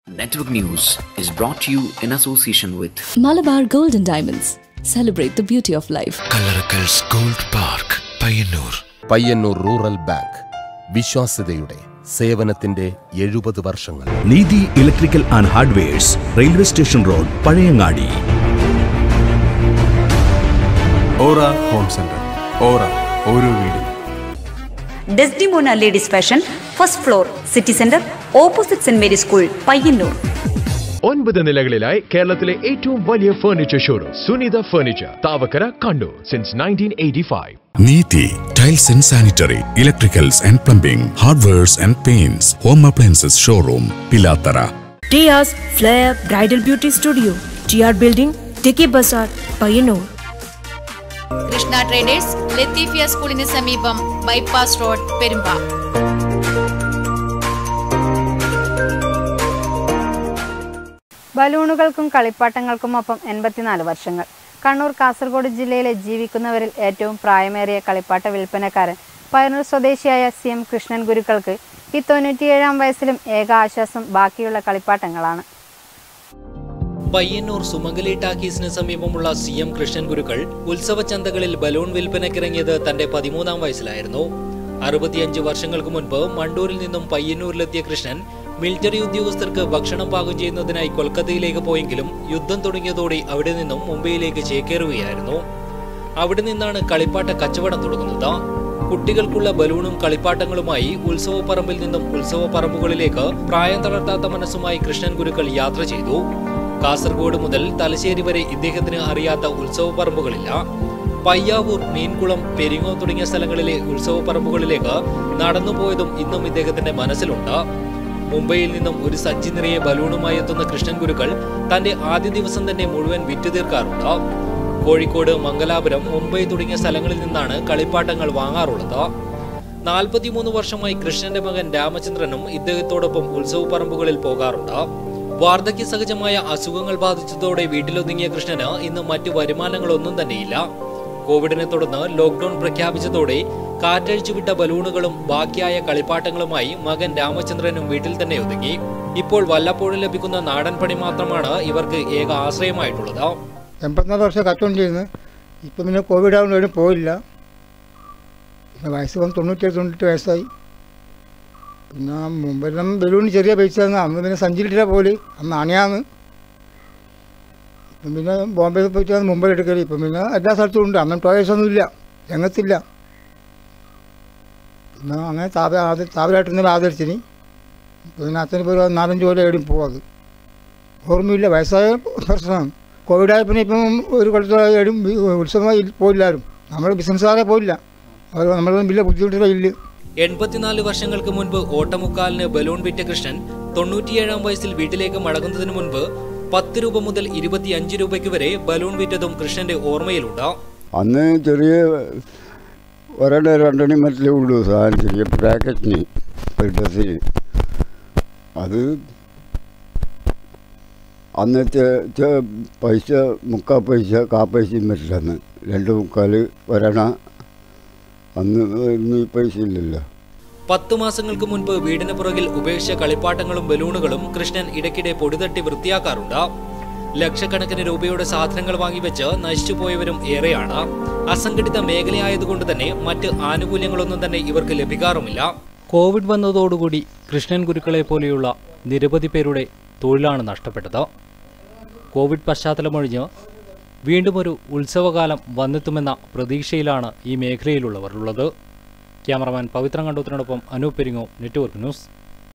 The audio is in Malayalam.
Network News is brought to you in association with Malabar Gold and Diamonds. Celebrate the beauty of life. Kallarakkals gold park Payyanur Payyanur rural bank വിശ്വാസ്യതയുടെ സേവനത്തിന്റെ എഴുപത് വർഷങ്ങൾ Neethi electrical and hardwares railway station road Pazhayangadi aura home centre aura ഓരോ വീടും Desdemona ladies fashion first floor city centre opposite saint Mary school Payyanur ഒൻപത് നിലകളിലായി കേരളത്തിലെ ഏറ്റവും വലിയ furniture showroom Sunitha furniture Thavakkara Kannur since nineteen eighty five Neethi tiles and sanitary electricals and plumbing hardwares and paints home appliances showroom Pilathara Tia's Flair Bridal Beauty Studio, TR Building, Tiki Bazaar, Payanur. Krishna traders Latheefiya സ്കൂളിന് സമീപം ബൈപ്പാസ് റോഡ് പെരുമ്പ ബലൂണുകൾക്കും കളിപ്പാട്ടങ്ങൾക്കുമൊപ്പം എൺപത്തിനാല് വർഷങ്ങൾ കണ്ണൂർ കാസർഗോഡ് ജില്ലയിലെ ജീവിക്കുന്നവരിൽ ഏറ്റവും പ്രായമേറിയ കളിപ്പാട്ട വിൽപ്പനക്കാരൻ പയ്യന്നൂർ സ്വദേശിയായ സി എം കൃഷ്ണൻ ഗുരുക്കൾക്ക് ഈ തൊണ്ണൂറ്റിയേഴാം വയസ്സിലും ഏക ആശ്വാസം ബാക്കിയുള്ള കളിപ്പാട്ടങ്ങളാണ് പയ്യന്നൂർ സുമംഗലി ടാക്കീസിന് സമീപമുള്ള സി എം കൃഷ്ണൻ ഗുരുക്കൾ ഉത്സവ ചന്തകളിൽ ബലൂൺ വിൽപ്പനക്കിറങ്ങിയത് തന്റെ പതിമൂന്നാം വയസ്സിലായിരുന്നു അറുപത്തിയഞ്ച് വർഷങ്ങൾക്ക് മുൻപ് മണ്ടൂരിൽ നിന്നും പയ്യന്നൂരിലെത്തിയ കൃഷ്ണൻ മിലിറ്ററി ഉദ്യോഗസ്ഥർക്ക് ഭക്ഷണം പാകം ചെയ്യുന്നതിനായി കൊൽക്കത്തയിലേക്ക് പോയെങ്കിലും യുദ്ധം തുടങ്ങിയതോടെ അവിടെ നിന്നും മുംബൈയിലേക്ക് ചേക്കേറുകയായിരുന്നു അവിടെ നിന്നാണ് കളിപ്പാട്ട കച്ചവടം തുടങ്ങുന്നത് കുട്ടികൾക്കുള്ള ബലൂണും കളിപ്പാട്ടങ്ങളുമായി ഉത്സവപ്പറമ്പിൽ നിന്നും ഉത്സവ പറമ്പുകളിലേക്ക് പ്രായം തളർത്താത്ത മനസ്സുമായി കൃഷ്ണൻ ഗുരുക്കൾ യാത്ര ചെയ്തു കാസർഗോഡ് മുതൽ തലശ്ശേരി വരെ ഇദ്ദേഹത്തിന് അറിയാത്ത ഉത്സവ പറമ്പുകളില്ല പയ്യാവൂർ മീൻകുളം പെരിങ്ങോ തുടങ്ങിയ സ്ഥലങ്ങളിലെ ഉത്സവ പറമ്പുകളിലേക്ക് നടന്നുപോയതും ഇന്നും ഇദ്ദേഹത്തിന്റെ മനസ്സിലുണ്ട് മുംബൈയിൽ നിന്നും ഒരു സഞ്ചി നിറയെ ബലൂണുമായി എത്തുന്ന കൃഷ്ണൻ ഗുരുക്കൾ തന്റെ ആദ്യ ദിവസം തന്നെ മുഴുവൻ വിറ്റു തീർക്കാറുണ്ട് കോഴിക്കോട് മംഗലാപുരം മുംബൈ തുടങ്ങിയ സ്ഥലങ്ങളിൽ നിന്നാണ് കളിപ്പാട്ടങ്ങൾ വാങ്ങാറുള്ളത് നാൽപ്പത്തിമൂന്ന് വർഷമായി കൃഷ്ണന്റെ മകൻ രാമചന്ദ്രനും ഇദ്ദേഹത്തോടൊപ്പം ഉത്സവ പറമ്പുകളിൽ പോകാറുണ്ട് വാർദ്ധക്യ സഹജമായ അസുഖങ്ങൾ ബാധിച്ചതോടെ വീട്ടിലൊതുങ്ങിയ കൃഷ്ണന് ഇന്ന് മറ്റു വരുമാനങ്ങളൊന്നും തന്നെയില്ല കോവിഡിനെ തുടർന്ന് ലോക്ക്ഡൌൺ പ്രഖ്യാപിച്ചതോടെ കാറ്റഴിച്ചുവിട്ട ബലൂണുകളും ബാക്കിയായ കളിപ്പാട്ടങ്ങളുമായി മകൻ രാമചന്ദ്രനും വീട്ടിൽ തന്നെ ഒതുങ്ങി ഇപ്പോൾ വല്ലപ്പോഴും ലഭിക്കുന്ന നാടൻ പണി മാത്രമാണ് ഇവർക്ക് ഏക ആശ്രയമായിട്ടുള്ളത് എൺപത്തിനാല് വർഷം കച്ചവടം ചെയ്യുന്നു ഇപ്പം പിന്നെ കോവിഡ് ആവുന്ന എവിടെയും പോയില്ല പിന്നെ വയസ്സ് വന്ന് തൊണ്ണൂറ്റേഴ് തൊണ്ണൂറ്റെട്ട് വയസ്സായി പിന്നെ മുമ്പെല്ലാം ബലൂൺ ചെറിയ പൈസ ആണ് അന്ന് പിന്നെ സഞ്ചിയിലിട്ടാ പോലെ അന്ന് അണയാന്ന് ഇപ്പം പിന്നെ ബോംബെയിൽ പോയിട്ടാണ് മുംബൈ എടുക്കല് ഇപ്പം പിന്നെ എല്ലാ സ്ഥലത്തും ഉണ്ട് അന്ന് ടോയ്സ് ഒന്നും ഇല്ല രംഗത്തില്ല പിന്നെ അങ്ങനെ താപ ആദ്യം താപരായിട്ടൊന്നും ആദരിച്ചിന് പിന്നെ അച്ഛന് പോയി ഒരു നാലഞ്ച് പോലെ എവിടെയും പോവാത് ഓർമ്മയില്ല വയസ്സായ പ്രശ്നമാണ് കോവിഡായ പിന്നെ ഇപ്പം ഒരു കൊല്ലത്തോളം എവിടെയും ഉത്സവമായി പോയില്ലാരും നമ്മൾ ബിസിനസ്സുകാരെ പോയില്ല അവർ നമ്മളൊന്നും വലിയ ബുദ്ധിമുട്ടില്ല ഇല്ല എൺപത്തിനാല് വർഷങ്ങൾക്ക് മുൻപ് ഓട്ടമുക്കാലിന് ബലൂൺ വിറ്റ കൃഷ്ണൻ തൊണ്ണൂറ്റിയേഴാം വയസ്സിൽ വീട്ടിലേക്ക് മടങ്ങുന്നതിന് മുൻപ് പത്ത് രൂപ മുതൽ ഇരുപത്തിയഞ്ച് രൂപയ്ക്ക് വരെ ബലൂൺ വിറ്റതും കൃഷ്ണന്റെ ഓർമ്മയിലുണ്ട് അന്ന് ചെറിയ ഒരെണ്ണ രണ്ടെണ്ണി മറ്റിലേ ഉള്ളൂ സാധനം ചെറിയ പാക്കറ്റിന് ഒരു ഡ്രസ്സിന് അത് അന്നത്തെ ചെ- പൈസ മുക്കാ പൈസ കാ പൈസയും പറ്റില്ല അന്ന് രണ്ട് മുക്കാൽ ഒരെണ്ണ അന്ന് ഒന്നും ഈ പൈസ ഇല്ലല്ലോ പത്തു മാസങ്ങൾക്ക് മുൻപ് വീടിന് പുറകിൽ ഉപേക്ഷിച്ച കളിപ്പാട്ടങ്ങളും ബലൂണുകളും കൃഷ്ണൻ ഇടയ്ക്കിടെ പൊടിതട്ടി വൃത്തിയാക്കാറുണ്ട് ലക്ഷക്കണക്കിന് രൂപയുടെ സാധനങ്ങൾ വാങ്ങിവെച്ച് നശിച്ചുപോയവരും ഏറെയാണ് അസംഘടിത മേഖലയായതുകൊണ്ട് തന്നെ മറ്റ് ആനുകൂല്യങ്ങളൊന്നും തന്നെ ഇവർക്ക് ലഭിക്കാറുമില്ല കോവിഡ് വന്നതോടുകൂടി കൃഷ്ണൻ ഗുരുക്കളെ പോലെയുള്ള നിരവധി പേരുടെ തൊഴിലാണ് നഷ്ടപ്പെട്ടത് കോവിഡ് പശ്ചാത്തലമൊഴിഞ്ഞ് വീണ്ടും ഒരു ഉത്സവകാലം വന്നെത്തുമെന്ന പ്രതീക്ഷയിലാണ് ഈ മേഖലയിലുള്ളവർ ഉള്ളത് ക്യാമറമാൻ പവിത്രൻ കണ്ടോത്തിനോടൊപ്പം അനൂപ് പെരിങ്ങോ നെറ്റ്വർക്ക് ന്യൂസ്